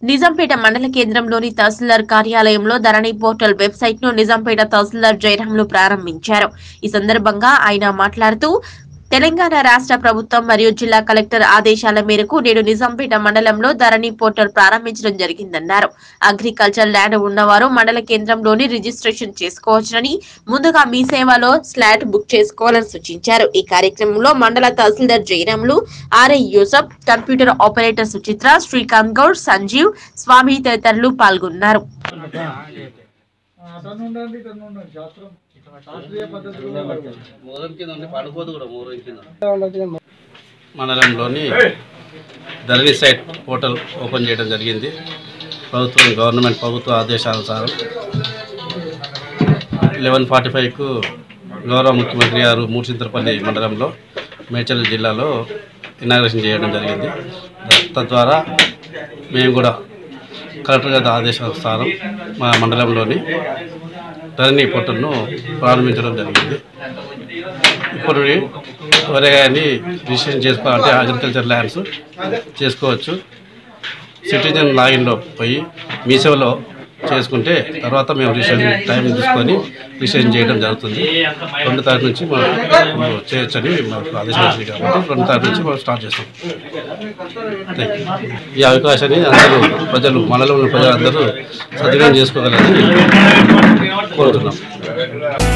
నిజాంపేట మండల కేంద్రంలోని తహసీల్దార్ కార్యాలయంలో ధరణి పోర్టల్ వెబ్సైట్ ను నిజాంపేట తహసీల్దార్ జయరాంలు ప్రారంభించారు ఈ సందర్భంగా ఆయన మాట్లాడుతూ తెలంగాణ రాష్ట్ర ప్రభుత్వం మరియు జిల్లా కలెక్టర్ ఆదేశాల మేరకు నేడు నిజాంపేట మండలంలో ధరణి పోర్టల్ ప్రారంభించడం జరిగిందన్నారు అగ్రికల్చర్ ల్యాండ్ ఉన్నవారు మండల కేంద్రంలోని రిజిస్ట్రేషన్ చేసుకోవచ్చునని ముందుగా మీ సేవలో స్లాట్ బుక్ చేసుకోవాలని సూచించారు ఈ కార్యక్రమంలో మండల తహసీల్దార్ జయరాంలు RI Yusuf computer operator Suchitra Srikanth Goud Sanjeev Swamy తదితరులు పాల్గొన్నారు అతను ఉండండి ఇతను ఉండండి శాస్త్రం శాస్త్రీయ పద్ధతిలో మోరం కింద ఉండి పడుకోదు కూడా మోరం కింద మండలంలోని ధరణి సైట్ పోర్టల్ ఓపెన్ చేయడం జరిగింది ప్రభుత్వం గవర్నమెంట్ ప్రభుత్వ ఆదేశానుసారం లెవెన్ ఫార్టీ ఫైవ్కు గౌరవ ముఖ్యమంత్రి గారు మూర్చింతరపల్లి మండలంలో మేడ్చల్ జిల్లాలో ఇనాగ్రేషన్ చేయడం జరిగింది తద్వారా మేము కూడా కలెక్టర్ గారి ఆదేశానుసారం మా మండలంలోని ధరణి పోర్టల్ను ప్రారంభించడం జరిగింది ఇప్పుడు ఎవరే కానీ రిజిస్ట్రేషన్ చేసుకోవాలంటే అగ్రికల్చర్ ల్యాండ్స్ చేసుకోవచ్చు సిటిజన్ లాగిన్లో పోయి మీ సేవలో చేసుకుంటే తర్వాత మేము రిజిస్ట్రేషన్ టైం తీసుకొని రిజిస్ట్రేషన్ చేయడం జరుగుతుంది రెండు తారీఖు నుంచి మనం చేయొచ్చని మాకు ఆదేశం వచ్చింది కాబట్టి రెండు తారీఖు నుంచి మనం స్టార్ట్ చేస్తాం థ్యాంక్ యూ. ఈ అవకాశాన్ని అందరూ ప్రజలు మండలంలో ప్రజలందరూ సద్వినియోగం చేసుకోగలరని కోరుతున్నాం